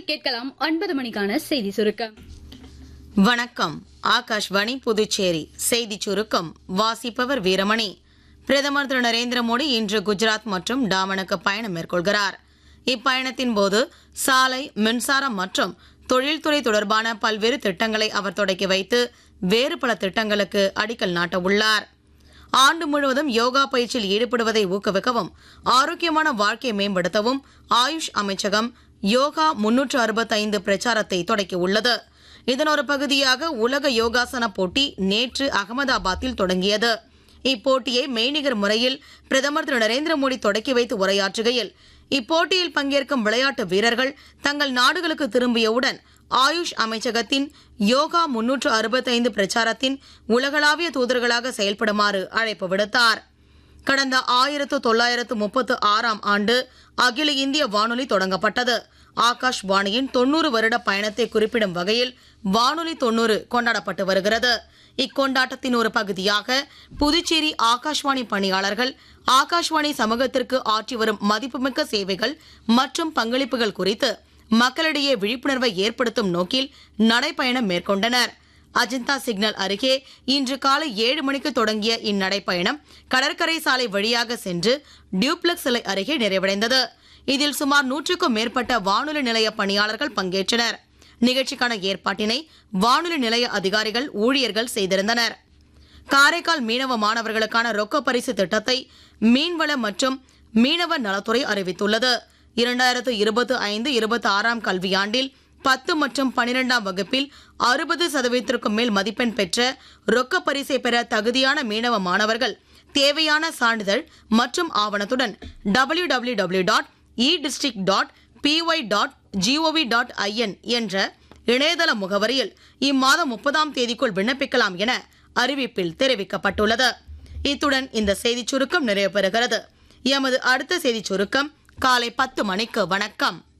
தொடர்ந்து கேட்கலாம் ஒன்பது மணிக்கான செய்தி சுருக்கம் வணக்கம் ஆகாஷ்வாணி புதுச்சேரி செய்தி சுருக்கம் வாசிப்பவர் வீரமணி பிரதமர் திரு நரேந்திர மோடி இன்று குஜராத் மற்றும் டாமனுக்கு பயணம் மேற்கொள்கிறார் இப்பயணத்தின் போது சாலை மின்சாரம் மற்றும் தொழில்துறை தொடர்பான பல்வேறு திட்டங்களை அவர் தொடக்கி வைத்து வேறு பல திட்டங்களுக்கு அடிக்கல் நாட்ட உள்ளார் ஆண்டு முழுவதும் யோகா பயிற்சியில் ஈடுபடுவதை ஊக்குவிக்கவும் ஆரோக்கியமான வாழ்க்கையை மேம்படுத்தவும் ஆயுஷ் அமைச்சகம் யோகா முன்னூற்று அறுபத்தைந்து பிரச்சாரத்தை தொடக்கியுள்ளது இதன் ஒரு பகுதியாக உலக யோகாசன போட்டி நேற்று அகமதாபாத்தில் தொடங்கியது இப்போட்டியை மெய்நிகர் முறையில் பிரதமர் திரு நரேந்திர மோடி தொடக்கி வைத்து உரையாற்றுகையில் இப்போட்டியில் பங்கேற்கும் விளையாட்டு வீரர்கள் தங்கள் நாடுகளுக்கு திரும்பியவுடன் ஆயுஷ் அமைச்சகத்தின் யோகா முன்னூற்று அறுபத்தைந்து பிரச்சாரத்தின் உலகளாவிய தூதர்களாக செயல்படுமாறு அழைப்பு விடுத்தார் கடந்த ஆயிரத்து தொள்ளாயிரத்து முப்பத்து ஆறாம் ஆண்டு அகில இந்திய வானொலி தொடங்கப்பட்டது ஆகாஷ்வாணியின் தொண்ணூறு வருட பயணத்தை குறிப்பிடும் வகையில் வானொலி தொண்ணூறு கொண்டாடப்பட்டு வருகிறது இக்கொண்டாட்டத்தின் ஒரு பகுதியாக புதுச்சேரி ஆகாஷ்வாணி பணியாளர்கள் ஆகாஷ்வாணி சமூகத்திற்கு ஆற்றி வரும் மதிப்புமிக்க சேவைகள் மற்றும் பங்களிப்புகள் குறித்து மக்களிடையே விழிப்புணர்வை ஏற்படுத்தும் நோக்கில் நடைப்பயணம் மேற்கொண்டனர் அஜந்தா சிக்னல் அருகே இன்று காலை ஏழு மணிக்கு தொடங்கிய இந்நடைப்பயணம் கடற்கரை சாலை வழியாக சென்று டியூப்ளக்ஸ் சிலை அருகே நிறைவடைந்தது இதில் சுமார் நூற்றுக்கும் மேற்பட்ட வானொலி நிலைய பணியாளர்கள் பங்கேற்றனர் நிகழ்ச்சிக்கான ஏற்பாட்டினை வானொலி நிலைய அதிகாரிகள் ஊழியர்கள் செய்திருந்தனர் காரைக்கால் மீனவ மாணவர்களுக்கான ரொக்க பரிசு திட்டத்தை மீன்வள மற்றும் மீனவ நலத்துறை அறிவித்துள்ளது இரண்டாயிரத்து இருபத்தி ஐந்து இருபத்தி ஆறாம் கல்வியாண்டில் பத்து மற்றும் பனிரெண்டாம் வகுப்பில் அறுபது சதவீதத்திற்கும் மேல் மதிப்பெண் பெற்ற ரொக்க பரிசை பெற தகுதியான மீனவ மாணவர்கள் தேவையான சான்றிதழ் மற்றும் ஆவணத்துடன் W W W dot E district dot P Y dot G O V dot I N என்ற இணையதள முகவரியில் இம்மாதம் முப்பதாம் தேதிக்குள் விண்ணப்பிக்கலாம் என அறிவிப்பில் தெரிவிக்கப்பட்டுள்ளது இத்துடன் இந்த செய்திச் சுருக்கம் நிறைவு பெறுகிறது எமது அடுத்த செய்திச் சுருக்கம் காலை பத்து மணிக்கு வணக்கம்